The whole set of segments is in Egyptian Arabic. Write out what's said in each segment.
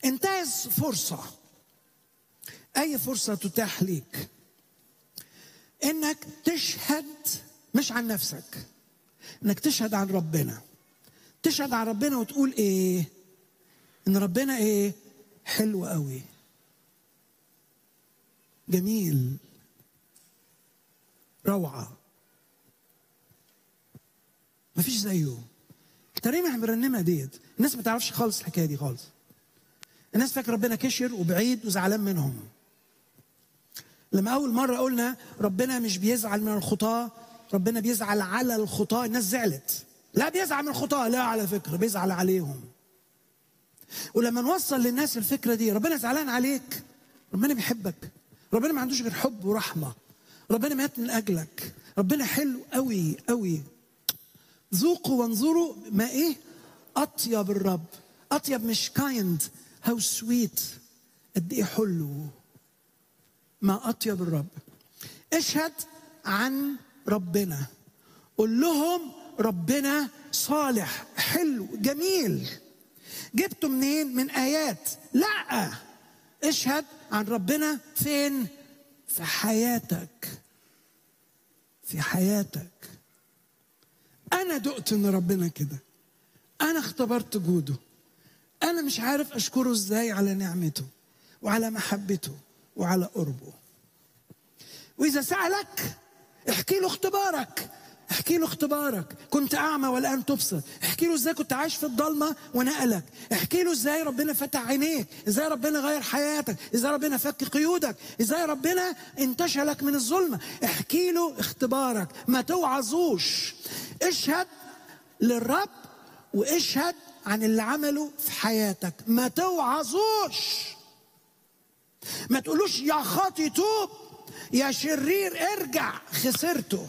انتهز فرصة أي فرصة تتاح ليك إنك تشهد مش عن نفسك إنك تشهد عن ربنا تشهد عن ربنا وتقول إيه إن ربنا إيه حلو قوي جميل روعة مفيش زيه الترنيمة احنا بنرنمها ديت الناس ما تعرفش خالص الحكاية دي خالص الناس فاكر ربنا كشر وبعيد وزعلان منهم لما أول مرة قلنا ربنا مش بيزعل من الخطاة ربنا بيزعل على الخطاة الناس زعلت لا بيزعل من الخطاة لا على فكرة بيزعل عليهم ولما نوصل للناس الفكرة دي ربنا زعلان عليك ربنا بيحبك ربنا ما عندوش غير حب ورحمة ربنا مات من أجلك ربنا حلو قوي قوي ذوقوا وانظروا ما إيه أطيب الرب أطيب مش كايند هاو سويت قد إيه حلو ما أطيب الرب اشهد عن ربنا قول لهم ربنا صالح حلو جميل جبته منين من آيات لا اشهد عن ربنا فين في حياتك في حياتك انا دقت ان ربنا كده انا اختبرت جوده انا مش عارف اشكره ازاي على نعمته وعلى محبته وعلى قربه واذا سالك احكي له اختبارك احكي له اختبارك كنت اعمى والان تبصر احكي له ازاي كنت عايش في الضلمه ونقلك احكي له ازاي ربنا فتح عينيك ازاي ربنا غير حياتك ازاي ربنا فك قيودك ازاي ربنا انتشلك من الظلمه احكي له اختبارك ما توعظوش اشهد للرب واشهد عن اللي عمله في حياتك ما توعظوش ما تقولوش يا خاطي توب يا شرير ارجع خسرته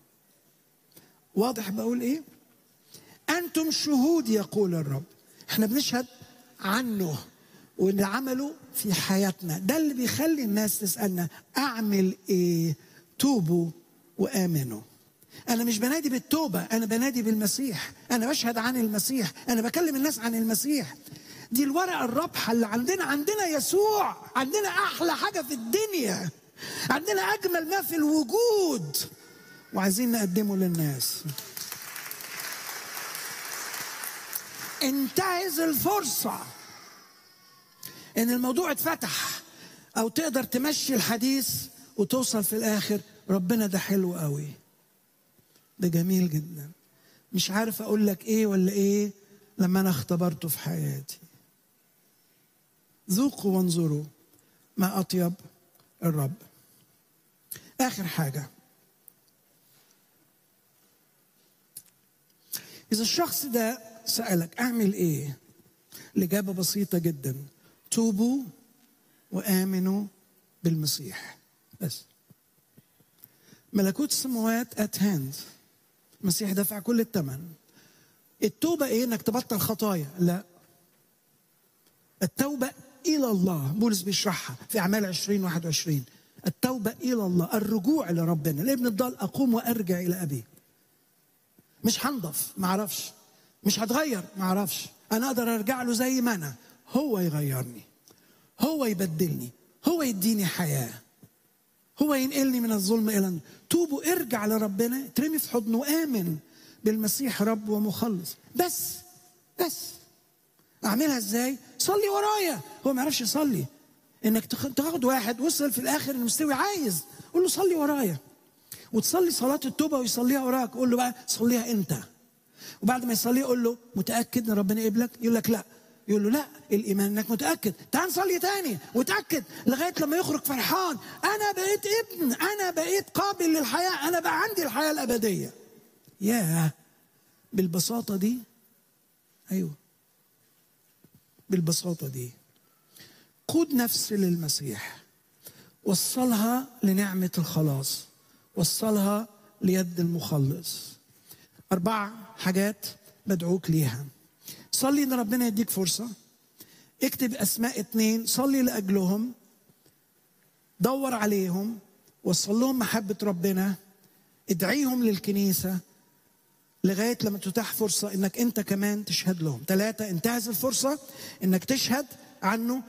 واضح بقول ايه انتم شهود يقول الرب احنا بنشهد عنه واللي عمله في حياتنا ده اللي بيخلي الناس تسالنا اعمل ايه توبوا وامنوا انا مش بنادي بالتوبه انا بنادي بالمسيح انا بشهد عن المسيح انا بكلم الناس عن المسيح دي الورقه الرابحه اللي عندنا عندنا يسوع عندنا احلى حاجه في الدنيا عندنا اجمل ما في الوجود وعايزين نقدمه للناس انتهز الفرصة ان الموضوع اتفتح او تقدر تمشي الحديث وتوصل في الاخر ربنا ده حلو قوي ده جميل جدا مش عارف اقول لك ايه ولا ايه لما انا اختبرته في حياتي ذوقوا وانظروا ما اطيب الرب اخر حاجه إذا الشخص ده سألك أعمل إيه؟ الإجابة بسيطة جدا توبوا وآمنوا بالمسيح بس ملكوت السماوات ات هاند المسيح دفع كل الثمن التوبة إيه؟ إنك تبطل خطايا لا التوبة إلى الله بولس بيشرحها في أعمال 20 21 التوبة إلى الله الرجوع لربنا الابن الضال أقوم وأرجع إلى أبي مش هنضف ما اعرفش مش هتغير ما اعرفش انا اقدر ارجع له زي ما انا هو يغيرني هو يبدلني هو يديني حياه هو ينقلني من الظلم الى توبوا ارجع لربنا ترمي في حضنه وامن بالمسيح رب ومخلص بس بس اعملها ازاي صلي ورايا هو ما يعرفش يصلي انك تاخد واحد وصل في الاخر المستوي عايز قول له صلي ورايا وتصلي صلاة التوبة ويصليها وراك قول له بقى صليها أنت وبعد ما يصليها قول له متأكد إن ربنا يقبلك يقول لك لا يقول له لا الإيمان إنك متأكد تعال نصلي تاني وتأكد لغاية لما يخرج فرحان أنا بقيت ابن أنا بقيت قابل للحياة أنا بقى عندي الحياة الأبدية ياه بالبساطة دي أيوه بالبساطة دي قود نفسي للمسيح وصلها لنعمة الخلاص وصلها ليد المخلص أربع حاجات بدعوك ليها صلي إن ربنا يديك فرصة اكتب أسماء اتنين صلي لأجلهم دور عليهم وصل لهم محبة ربنا ادعيهم للكنيسة لغاية لما تتاح فرصة انك انت كمان تشهد لهم ثلاثة انتهز الفرصة انك تشهد عنه